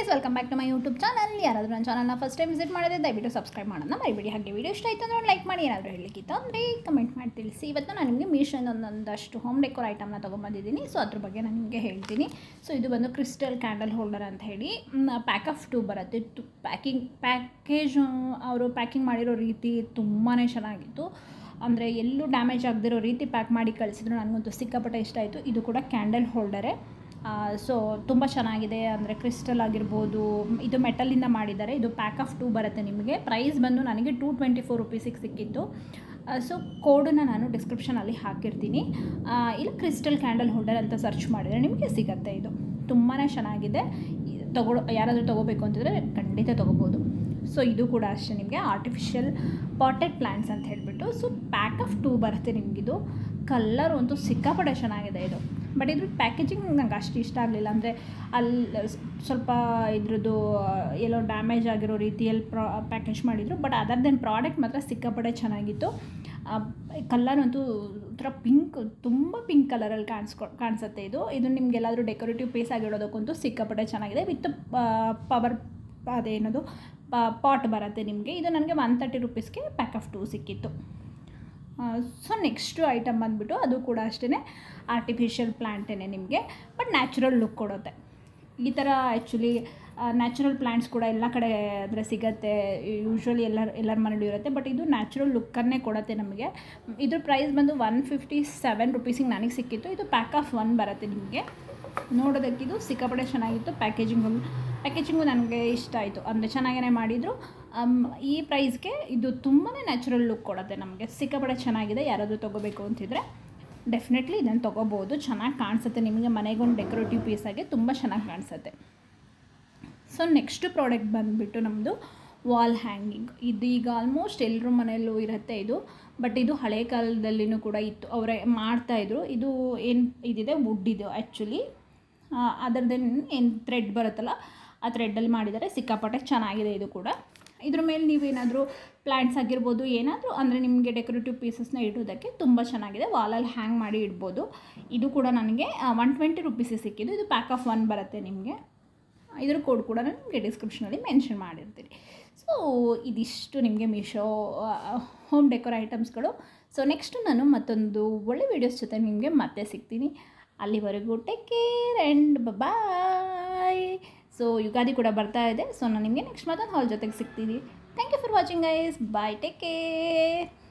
guys welcome back to my YouTube channel ಯಾರಾದರೂ ನನ್ನ ಚಾನಲ್ನ ಫಸ್ಟ್ ಟೈಮ್ ವಿಸಿಟ್ ಮಾಡಿದ್ರೆ ದಯವಿಟ್ಟು ಸಬ್ಸ್ಕ್ರೈಬ್ ಮಾಡೋಣ ಮರಿಬೇಡಿ ಹಾಗೆ ವಿಡಿಯೋ ಇಷ್ಟ ಆಯಿತು ಅಂದ್ರೆ ಲೈಕ್ ಮಾಡಿ ಏನಾದರೂ ಹೇಳಲಿಕ್ಕಿತ್ತು ಅಂದರೆ ಕಮೆಂಟ್ ಮಾಡಿ ತಿಳಿಸಿ ಇವತ್ತು ನಾನು ನಿಮಗೆ ಮೀಶೋಯಿಂದ ಒಂದೊಂದಷ್ಟು ಹೋಮ್ ಡೆಕೋರ್ ಐಟಮ್ನ ತೊಗೊಂಬಂದಿದ್ದೀನಿ ಸೊ ಅದ್ರ ಬಗ್ಗೆ ನಾನು ನಿಮಗೆ ಹೇಳ್ತೀನಿ ಸೊ ಇದು ಬಂದು ಕ್ರಿಸ್ಟಲ್ ಕ್ಯಾಂಡಲ್ ಹೋಲ್ಡರ್ ಅಂತ ಹೇಳಿ ಪ್ಯಾಕ್ ಆಫ್ ಟೂ ಬರುತ್ತೆ ತು ಪ್ಯಾಕಿಂಗ್ ಪ್ಯಾಕೇಜ್ ಅವರು ಪ್ಯಾಕಿಂಗ್ ಮಾಡಿರೋ ರೀತಿ ತುಂಬಾ ಚೆನ್ನಾಗಿತ್ತು ಅಂದರೆ ಎಲ್ಲೂ ಡ್ಯಾಮೇಜ್ ಆಗದಿರೋ ರೀತಿ ಪ್ಯಾಕ್ ಮಾಡಿ ಕಳಿಸಿದ್ರು ನನಗಂತೂ ಸಿಕ್ಕಾಪಟ್ಟೆ ಇಷ್ಟ ಆಯಿತು ಇದು ಕೂಡ ಕ್ಯಾಂಡಲ್ ಹೋಲ್ಡರೇ ಸೊ ತುಂಬ ಚೆನ್ನಾಗಿದೆ ಅಂದರೆ ಕ್ರಿಸ್ಟಲ್ ಆಗಿರ್ಬೋದು ಇದು ಮೆಟಲಿಂದ ಮಾಡಿದ್ದಾರೆ ಇದು ಪ್ಯಾಕ್ ಆಫ್ ಟೂ ಬರುತ್ತೆ ನಿಮಗೆ ಪ್ರೈಸ್ ಬಂದು ನನಗೆ ಟೂ ಟ್ವೆಂಟಿ ಫೋರ್ ರುಪೀಸಿಗೆ ಸಿಕ್ಕಿತ್ತು ಸೊ ಕೋಡನ್ನು ನಾನು ಡಿಸ್ಕ್ರಿಪ್ಷನಲ್ಲಿ ಹಾಕಿರ್ತೀನಿ ಆ, ಇಲ್ಲ ಕ್ರಿಸ್ಟಲ್ ಕ್ಯಾಂಡಲ್ ಹೋಲ್ಡರ್ ಅಂತ ಸರ್ಚ್ ಮಾಡಿದರೆ ನಿಮಗೆ ಸಿಗುತ್ತೆ ಇದು ತುಂಬಾ ಚೆನ್ನಾಗಿದೆ ತಗೋ ಯಾರಾದರೂ ತೊಗೋಬೇಕು ಅಂತಿದ್ರೆ ಖಂಡಿತ ತೊಗೋಬೋದು ಸೊ ಇದು ಕೂಡ ಅಷ್ಟೇ ನಿಮಗೆ ಆರ್ಟಿಫಿಷಿಯಲ್ ಪಾಟೆಡ್ ಪ್ಲ್ಯಾಂಟ್ಸ್ ಅಂತ ಹೇಳಿಬಿಟ್ಟು ಸೊ ಪ್ಯಾಕ್ ಆಫ್ ಟೂ ಬರುತ್ತೆ ನಿಮಗಿದು ಕಲ್ಲರ್ ಅಂತೂ ಸಿಕ್ಕಾಪಟ್ಟೆ ಚೆನ್ನಾಗಿದೆ ಇದು ಬಟ್ ಇದ್ರ ಪ್ಯಾಕೇಜಿಂಗ್ ನಂಗೆ ಅಷ್ಟು ಇಷ್ಟ ಆಗಲಿಲ್ಲ ಅಂದರೆ ಅಲ್ಲಿ ಸ್ವಲ್ಪ ಇದ್ರದ್ದು ಎಲ್ಲೋ ಡ್ಯಾಮೇಜ್ ಆಗಿರೋ ರೀತಿಯಲ್ಲಿ ಪ್ರಾ ಪ್ಯಾಕೇಜ್ ಮಾಡಿದರು ಬಟ್ ಅದರ್ ದೆನ್ ಪ್ರಾಡಕ್ಟ್ ಮಾತ್ರ ಸಿಕ್ಕಾಪಟ್ಟೆ ಚೆನ್ನಾಗಿತ್ತು ಕಲರ್ ಅಂತೂ ಒಂಥರ ಪಿಂಕ್ ತುಂಬ ಪಿಂಕ್ ಕಲರಲ್ಲಿ ಕಾಣಿಸ್ಕೊ ಕಾಣಿಸುತ್ತೆ ಇದು ಇದು ನಿಮಗೆಲ್ಲಾದರೂ ಡೆಕೋರೇಟಿವ್ ಪೀಸ್ ಆಗಿಡೋದಕ್ಕಂತೂ ಸಿಕ್ಕಾಪಟ್ಟೆ ಚೆನ್ನಾಗಿದೆ ವಿತ್ ಪವರ್ ಅದೇನದು ಪಾಟ್ ಬರುತ್ತೆ ನಿಮಗೆ ಇದು ನನಗೆ ಒನ್ ತರ್ಟಿ ರುಪೀಸ್ಗೆ ಪ್ಯಾಕ್ ಆಫ್ ಟೂ ಸಿಕ್ಕಿತ್ತು ಸೊ ನೆಕ್ಸ್ಟು ಐಟಮ್ ಬಂದುಬಿಟ್ಟು ಅದು ಕೂಡ ಅಷ್ಟೇ ಆರ್ಟಿಫಿಷಿಯಲ್ ಪ್ಲ್ಯಾಂಟೇ ನಿಮಗೆ ಬಟ್ ನ್ಯಾಚುರಲ್ ಲುಕ್ ಕೊಡುತ್ತೆ ಈ ಥರ ಆ್ಯಕ್ಚುಲಿ ನ್ಯಾಚುರಲ್ ಪ್ಲ್ಯಾಂಟ್ಸ್ ಕೂಡ ಎಲ್ಲ ಕಡೆ ಅಂದರೆ ಸಿಗತ್ತೆ ಯೂಶ್ವಲಿ ಎಲ್ಲರ ಎಲ್ಲರ ಮನೇಲೂ ಇರುತ್ತೆ ಬಟ್ ಇದು ನ್ಯಾಚುರಲ್ ಲುಕ್ಕನ್ನೇ ಕೊಡುತ್ತೆ ನಮಗೆ ಇದ್ರ ಪ್ರೈಸ್ ಬಂದು ಒನ್ ಫಿಫ್ಟಿ ಸೆವೆನ್ ರುಪೀಸಿಗೆ ನನಗೆ ಸಿಕ್ಕಿತ್ತು ಇದು ಪ್ಯಾಕ್ ಆಫ್ ಒನ್ ಬರುತ್ತೆ ನಿಮಗೆ ನೋಡೋದಕ್ಕಿದು ಸಿಕ್ಕಾಪಟ್ಟೆ ಚೆನ್ನಾಗಿತ್ತು ಪ್ಯಾಕೇಜಿಂಗು ಪ್ಯಾಕೇಜಿಂಗು ನನಗೆ ಇಷ್ಟ ಆಯಿತು ಅಂದರೆ ಚೆನ್ನಾಗೇ ಮಾಡಿದರು ಈ ಪ್ರೈಸ್ಗೆ ಇದು ತುಂಬಾ ನ್ಯಾಚುರಲ್ ಲುಕ್ ಕೊಡುತ್ತೆ ನಮಗೆ ಸಿಕ್ಕಾಪಟ್ಟೆ ಚೆನ್ನಾಗಿದೆ ಯಾರಾದರೂ ತೊಗೋಬೇಕು ಅಂತಿದ್ರೆ ಡೆಫಿನೆಟ್ಲಿ ಇದನ್ನು ತೊಗೋಬೋದು ಚೆನ್ನಾಗಿ ಕಾಣಿಸುತ್ತೆ ನಿಮಗೆ ಮನೆಗೊಂದು ಡೆಕೋರೇಟಿವ್ ಪೀಸಾಗಿ ತುಂಬ ಚೆನ್ನಾಗಿ ಕಾಣಿಸುತ್ತೆ ಸೊ ನೆಕ್ಸ್ಟ್ ಪ್ರಾಡಕ್ಟ್ ಬಂದುಬಿಟ್ಟು ನಮ್ಮದು ವಾಲ್ ಹ್ಯಾಂಗಿಂಗ್ ಇದು ಈಗ ಆಲ್ಮೋಸ್ಟ್ ಎಲ್ಲರ ಮನೆಯಲ್ಲೂ ಇರುತ್ತೆ ಇದು ಬಟ್ ಇದು ಹಳೆ ಕಾಲದಲ್ಲಿನೂ ಕೂಡ ಇತ್ತು ಅವರೇ ಮಾಡ್ತಾಯಿದ್ರು ಇದು ಏನು ಇದಿದೆ ವುಡ್ ಇದು ಆ್ಯಕ್ಚುಲಿ ಅದರದ್ದೇನು ಏನು ಥ್ರೆಡ್ ಬರುತ್ತಲ್ಲ ಆ ಥ್ರೆಡ್ಡಲ್ಲಿ ಮಾಡಿದ್ದಾರೆ ಸಿಕ್ಕಾಪಟ್ಟೆ ಚೆನ್ನಾಗಿದೆ ಇದು ಕೂಡ ಇದ್ರ ಮೇಲೆ ನೀವೇನಾದರೂ ಪ್ಲ್ಯಾಂಟ್ಸ್ ಆಗಿರ್ಬೋದು ಏನಾದರೂ ಅಂದರೆ ನಿಮಗೆ ಡೆಕೋರೇಟಿವ್ ಪೀಸಸ್ನ ಇಡೋದಕ್ಕೆ ತುಂಬ ಚೆನ್ನಾಗಿದೆ ವಾಲಲ್ಲಿ ಹ್ಯಾಂಗ್ ಮಾಡಿ ಇಡ್ಬೋದು ಇದು ಕೂಡ ನನಗೆ ಒನ್ ಟ್ವೆಂಟಿ ರುಪೀಸಿಗೆ ಸಿಕ್ಕಿದ್ದು ಇದು ಪ್ಯಾಕ್ ಆಫ್ ಒನ್ ಬರುತ್ತೆ ನಿಮಗೆ ಇದ್ರ ಕೋಡ್ ಕೂಡ ನಾನು ನಿಮಗೆ ಡಿಸ್ಕ್ರಿಪ್ಷನಲ್ಲಿ ಮೆನ್ಷನ್ ಮಾಡಿರ್ತೀನಿ ಸೊ ಇದಿಷ್ಟು ನಿಮಗೆ ಮೀಶೋ ಹೋಮ್ ಡೆಕೋರ್ ಐಟಮ್ಸ್ಗಳು ಸೊ ನೆಕ್ಸ್ಟು ನಾನು ಮತ್ತೊಂದು ಒಳ್ಳೆ ವೀಡಿಯೋಸ್ ಜೊತೆ ನಿಮಗೆ ಮತ್ತೆ ಸಿಗ್ತೀನಿ ಅಲ್ಲಿವರೆಗೂ take care and bye so Ugadi ಕೂಡ ಬರ್ತಾ ಇದೆ ಸೊ ನಾನು ನಿಮಗೆ ನೆಕ್ಸ್ಟ್ ಮತ್ತೊಂದು ಹಾಲ್ ಜೊತೆಗೆ ಸಿಗ್ತೀನಿ thank you for watching guys bye take care